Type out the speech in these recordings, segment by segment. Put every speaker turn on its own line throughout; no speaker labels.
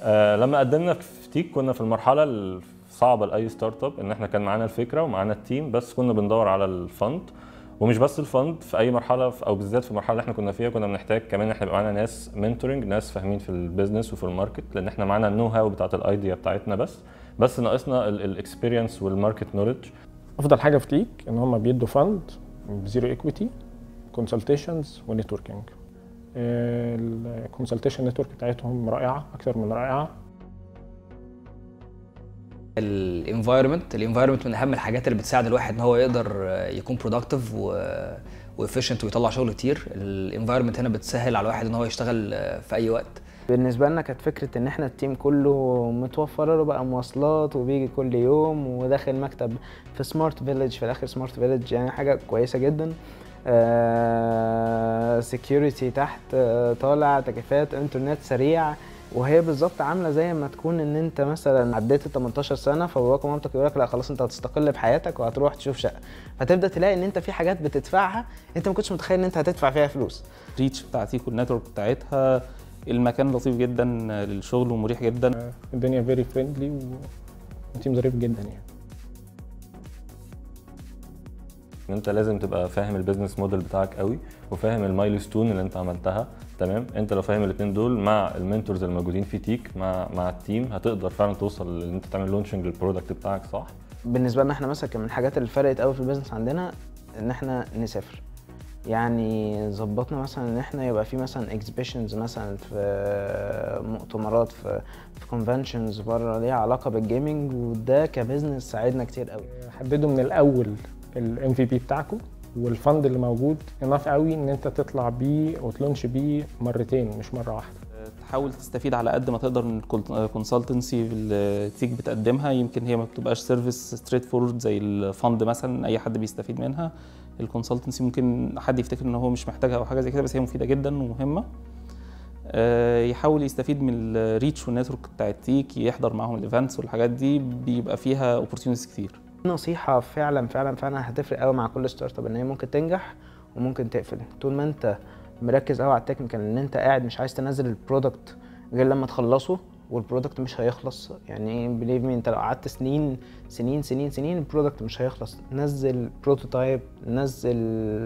آه لما قدمنا في تيك كنا في المرحله الصعبه لاي ستارت اب ان احنا كان معانا الفكره ومعانا التيم بس كنا بندور على الفند ومش بس الفند في اي مرحله في- او بالذات في المرحله اللي احنا كنا فيها كنا بنحتاج كمان احنا يبقى معانا ناس منتورنج ناس فاهمين في البيزنس وفي الماركت لان احنا معانا النو هاو بتاعت الايديا بتاعتنا بس بس ناقصنا الاكسبيرينس والماركت نولج
افضل حاجه في تيك ان هم بيدوا فند بزيرو ايكويتي كونسلتيشنز ونتوركينج الكونسلتيشن نتورك بتاعتهم رائعه اكثر من رائعه
الانفايرمنت الانفايرمنت من اهم الحاجات اللي بتساعد الواحد ان هو يقدر يكون برودكتيف وافيشنت ويطلع شغل كتير الانفايرمنت هنا بتسهل على الواحد ان هو يشتغل في اي وقت
بالنسبة لنا كانت فكرة إن إحنا التيم كله متوفرة له بقى مواصلات وبيجي كل يوم وداخل مكتب في سمارت فيليج في الآخر سمارت فيليج يعني حاجة كويسة جدا سكيورتي تحت آه، طالع تكييفات انترنت سريع وهي بالظبط عامله زي ما تكون ان انت مثلا عديت ال 18 سنه فباباك ومامتك يقول لك لا خلاص انت هتستقل بحياتك وهتروح تشوف شقه فتبدا تلاقي ان انت في حاجات بتدفعها انت ما كنتش متخيل ان انت هتدفع فيها فلوس
الريتش بتاعتي والنتورك بتاعتها المكان لطيف جدا للشغل ومريح جدا
الدنيا فيري فريندلي وتيم ظريف جدا يعني
ان انت لازم تبقى فاهم البيزنس موديل بتاعك قوي وفاهم المايلستون اللي انت عملتها تمام انت لو فاهم الاثنين دول مع المنتورز الموجودين في تيك مع مع التيم هتقدر فعلا توصل ان انت تعمل لونشنج للبرودكت بتاعك صح
بالنسبه لنا احنا مثلا كان من الحاجات اللي فرقت قوي في البيزنس عندنا ان احنا نسافر يعني ظبطنا مثلا ان احنا يبقى في مثلا اكزبيشنز مثلا في مؤتمرات في في كونفنشنز بره ليها علاقه بالجيمنج وده كبزنس ساعدنا كتير قوي
حددوا من الاول الام في بي بتاعكم والفند اللي موجود اناف قوي ان انت تطلع بيه وتلونش بيه مرتين مش مره واحده
تحاول تستفيد على قد ما تقدر من الكونسلتنسي اللي تيك بتقدمها يمكن هي ما بتبقاش سيرفيس ستريت فورورد زي الفند مثلا اي حد بيستفيد منها الكونسلتنسي ممكن حد يفتكر ان هو مش محتاجها او حاجه زي كده بس هي مفيده جدا ومهمه آه، يحاول يستفيد من الريتش والنتورك بتاع التيك يحضر معاهم الايفنتس والحاجات دي بيبقى فيها اوبورتيونيتيز كتير
نصيحه فعلا فعلا فعلا هتفرق قوي مع كل ستارت اب ان هي ممكن تنجح وممكن تقفل طول ما انت مركز قوي على التكنيكال ان انت قاعد مش عايز تنزل البرودكت غير لما تخلصه والبرودكت مش هيخلص يعني بليف مي انت لو قعدت سنين سنين سنين سنين البرودكت مش هيخلص نزل بروتوتايب نزل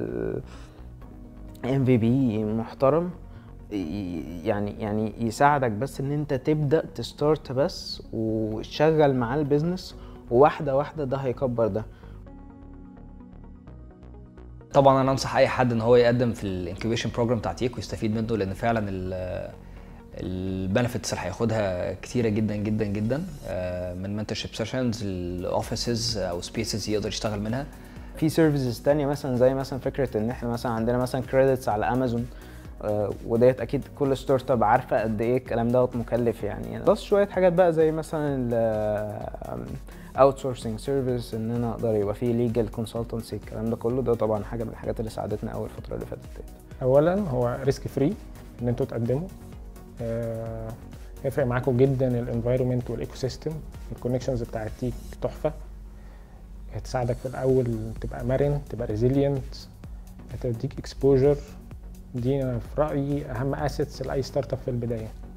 ام في بي محترم ي- يعني يعني يساعدك بس ان انت تبدا تستارت بس وشغل معاه البيزنس وواحده واحده ده هيكبر ده
طبعا انا انصح اي حد ان هو يقدم في الانكيوبيشن بروجرام بتاع تيك ويستفيد منه لان فعلا البنفيتس اللي هياخدها كتيره جدا جدا جدا آه، من منتورشيب سيشنز الاوفيسز او سبيسز يقدر يشتغل منها
في سيرفيسز تانية مثلا زي مثلا فكرة ان احنا مثلا عندنا مثلا كريدتس على امازون آه، وديت اكيد كل ستارت اب عارفه قد ايه الكلام دوت مكلف يعني بس شويه حاجات بقى زي مثلا اوت سورسنج سيرفيس ان انا اقدر يبقى فيه ليجل كونسلتنسي الكلام ده كله ده طبعا حاجه من الحاجات اللي ساعدتنا اول الفتره اللي فاتت ديت.
اولا هو ريسك فري ان انتوا تقدموا آه، هيفرق معاكم جدا الانفايرمنت والايكو سيستم الكونكشنز بتاع التيك تحفه هتساعدك في الاول تبقى مرن تبقى ريزيلينت هتديك اكسبوجر دي أنا في رايي اهم اسيتس لاي ستارت اب في البدايه